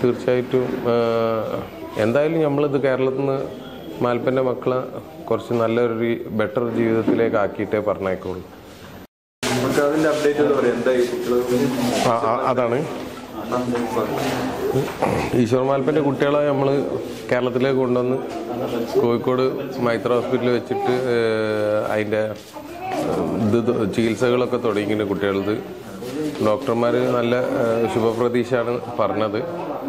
തീർച്ചയായിട്ടും ആ, എന്തായാലും നമ്മളിത് കേരളത്തിൽ നിന്ന് മാൽപ്പൻ്റെ മക്കളെ കുറച്ച് നല്ലൊരു ബെറ്റർ ജീവിതത്തിലേക്ക് ആക്കിയിട്ടേ പറഞ്ഞേക്കുള്ളൂ നമുക്ക് അതിന്റെ അപ്ഡേറ്റ് എന്ന് പറയാം എന്തായി കുട്ടികൾ ആ, ആ, അതാണ് ഈശ്വർ മാൽപ്പൻ്റെ കുട്ടികളെ നമ്മൾ കേരളത്തിലേക്ക് കൊണ്ടുവന്ന് കോഴിക്കോട് മൈത്ര ഹോസ്പിറ്റലിൽ വെച്ചിട്ട് അതിൻ്റെ ഇത് ത- ചികിത്സകളൊക്കെ തുടങ്ങിയിട്ടുണ്ട് കുട്ടികളത് ഡോക്ടർമാർ നല്ല ഏഹ്, ശുഭപ്രതീക്ഷയാണ് പറഞ്ഞത്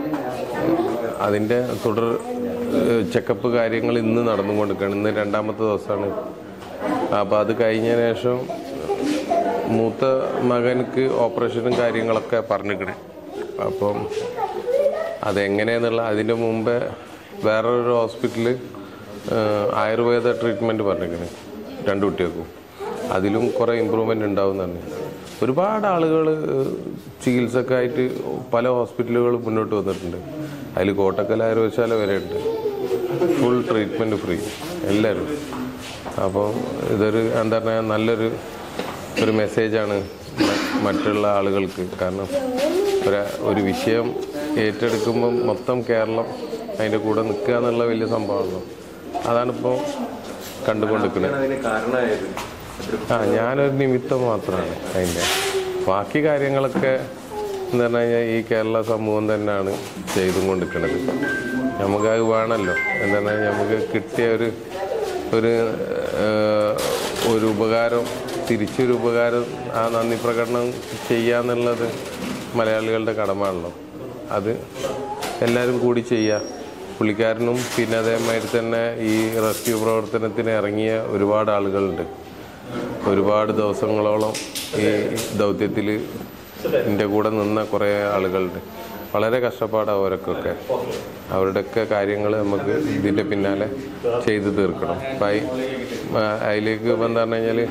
അതിൻ്റെ തുടർ ചെക്കപ്പ് കാര്യങ്ങൾ ഇന്ന് നടന്നുകൊണ്ടിരിക്കുകയാണ് ഇന്ന് രണ്ടാമത്തെ ദിവസമാണ് അപ്പോൾ അത് കഴിഞ്ഞ ശേഷം മൂത്ത മകനക്ക് ഓപ്പറേഷനും കാര്യങ്ങളൊക്കെ പറഞ്ഞിരിക്കണേ അപ്പം അതെങ്ങനെയെന്നുള്ള അതിൻ്റെ മുമ്പേ വേറൊരു ഹോസ്പിറ്റലിൽ ആയുർവേദ ട്രീറ്റ്മെൻറ്റ് പറഞ്ഞിരിക്കണേ രണ്ട് കുട്ടികൾക്കും അതിലും കുറേ ഇമ്പ്രൂവ്മെൻ്റ് ഉണ്ടാവുന്നതാണ് ഒരുപാട് ആളുകൾ ചികിത്സക്കായിട്ട് പല ഹോസ്പിറ്റലുകളും മുന്നോട്ട് വന്നിട്ടുണ്ട് അതിൽ കോട്ടക്കൽ ആയുർവേദശാല വരെ ഉണ്ട് ഫുൾ ട്രീറ്റ്മെൻറ്റ് ഫ്രീ എല്ലാവരും അപ്പോൾ ഇതൊരു എന്താ പറയുക നല്ലൊരു ഒരു മെസ്സേജാണ് മ- മറ്റുള്ള ആളുകൾക്ക് കാരണം ഒരു ഒരു വിഷയം ഏറ്റെടുക്കുമ്പം മൊത്തം കേരളം അതിൻ്റെ കൂടെ നിൽക്കുക എന്നുള്ള വലിയ സംഭവമാണല്ലോ അതാണിപ്പോൾ കണ്ടുകൊണ്ടിരിക്കുന്നത് അതിന് കാരണമായത് ആ ഞാനൊരു നിമിത്തം മാത്രമാണ് അതിൻ്റെ ബാക്കി കാര്യങ്ങളൊക്കെ എന്ന് പറഞ്ഞു കഴിഞ്ഞാൽ ഈ കേരള സമൂഹം തന്നെയാണ് ചെയ്തും കൊണ്ടിരിക്കുന്നത് നമുക്കത് വേണമല്ലോ എന്താണ് നമുക്ക് കിട്ടിയ ഒരു ഒരു ഏഹ്, ഒരു ഉപകാരം തിരിച്ചൊരു ഉപകാരം ആ നന്ദി പ്രകടനം ചെയ്യാന്നുള്ളത് മലയാളികളുടെ കടമാണല്ലോ അത് എല്ലാവരും കൂടി ചെയ്യുക പുള്ളിക്കാരനും പിന്നെ അതേമാതിരി തന്നെ ഈ റെസ്ക്യൂ പ്രവർത്തനത്തിന് ഇറങ്ങിയ ഒരുപാട് ആളുകളുണ്ട് ഒരുപാട് ദിവസങ്ങളോളം ഈ ദൗത്യത്തിൽ എൻ്റെ കൂടെ നിന്ന കുറേ ആളുകളുണ്ട് വളരെ കഷ്ടപ്പാടാണ് അവരൊക്കെ അവരുടെയൊക്കെ കാര്യങ്ങൾ നമുക്ക് ഇതിൻ്റെ പിന്നാലെ ചെയ്തു തീർക്കണം അപ്പം അയി- ആ, അതിലേക്ക് ഇപ്പം എന്താ പറഞ്ഞു കഴിഞ്ഞാൽ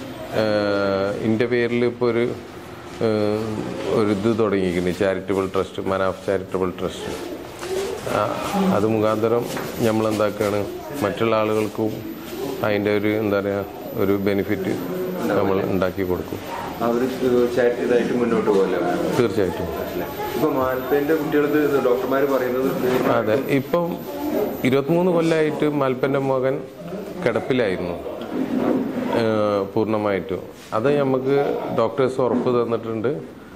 എൻ്റെ പേരിൽ ഇപ്പോൾ ഒരു ഏഹ്, ഒരു ഇത് തുടങ്ങിയിരിക്കുന്നു charitable trust Manaf charitable trust ആ, അത് മുഖാന്തരം നമ്മൾ എന്താക്കുകയാണ് മറ്റുള്ള ആളുകൾക്കും അതിൻ്റെ ഒരു എന്താ പറയുക ഒരു ബെനിഫിറ്റ് നമ്മൾ ഉണ്ടാക്കി കൊടുക്കും അവർ ചാറ്റ് ഇതായിട്ട് മുന്നോട്ട് പോകല്ലോ തീർച്ചയായിട്ടും ഇപ്പൊ മാൽപ്പേന്റെ കുട്ടികൾക്ക് ഡോക്ടർമാർ പറയുന്നത് ഇത് അതെ ഇപ്പം ഇരുപത്തിമൂന്ന് കൊല്ലമായിട്ട് മൽപ്പൻ്റെ മകൻ കിടപ്പിലായിരുന്നു ഏഹ്, പൂർണ്ണമായിട്ടും അത് നമുക്ക് ഡോക്ടേഴ്സ് ഉറപ്പ് തന്നിട്ടുണ്ട്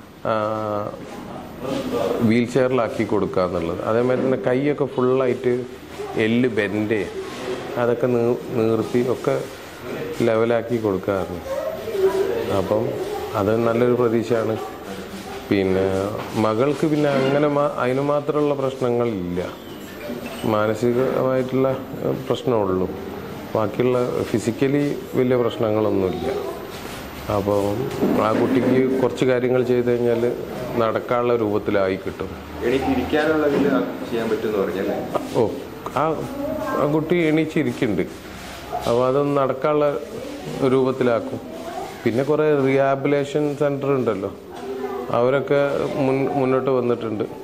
വീൽ ചെയറിലാക്കി കൊടുക്കുക എന്നുള്ളത് അതേമാതിരി തന്നെ കൈയൊക്കെ ഫുള്ളായിട്ട് എല്ല് ബെൻഡ് അതൊക്കെ നീ നീർത്തി ഒക്കെ ലെവലാക്കി കൊടുക്കാറുണ്ട് അപ്പം അത് നല്ലൊരു പ്രതീക്ഷയാണ് പിന്നെ മകൾക്ക് പിന്നെ അങ്ങനെ മാ- അതിന് മാത്രമുള്ള പ്രശ്നങ്ങളില്ല മാനസികമായിട്ടുള്ള ഏഹ്, പ്രശ്നമുള്ളൂ ബാക്കിയുള്ള ഫിസിക്കലി വലിയ പ്രശ്നങ്ങളൊന്നുമില്ല അപ്പോൾ ആ കുട്ടിക്ക് കുറച്ച് കാര്യങ്ങൾ ചെയ്ത് കഴിഞ്ഞാൽ നടക്കാനുള്ള രൂപത്തിലായി കിട്ടും എനിക്ക് ഇരിക്കാനുള്ള ഇതില് ചെയ്യാൻ പറ്റുമെന്ന് പറഞ്ഞല്ലേ ഓ ആ ആ കുട്ടി എണീച്ചിരിക്കുന്നുണ്ട് അപ്പോൾ അതൊന്ന് നടക്കാനുള്ള രൂപത്തിലാക്കും പിന്നെ കുറേ റിഹാബിലേഷൻ സെൻറ്റർ ഉണ്ടല്ലോ അവരൊക്കെ മുൻ മുന്നോട്ട് വന്നിട്ടുണ്ട്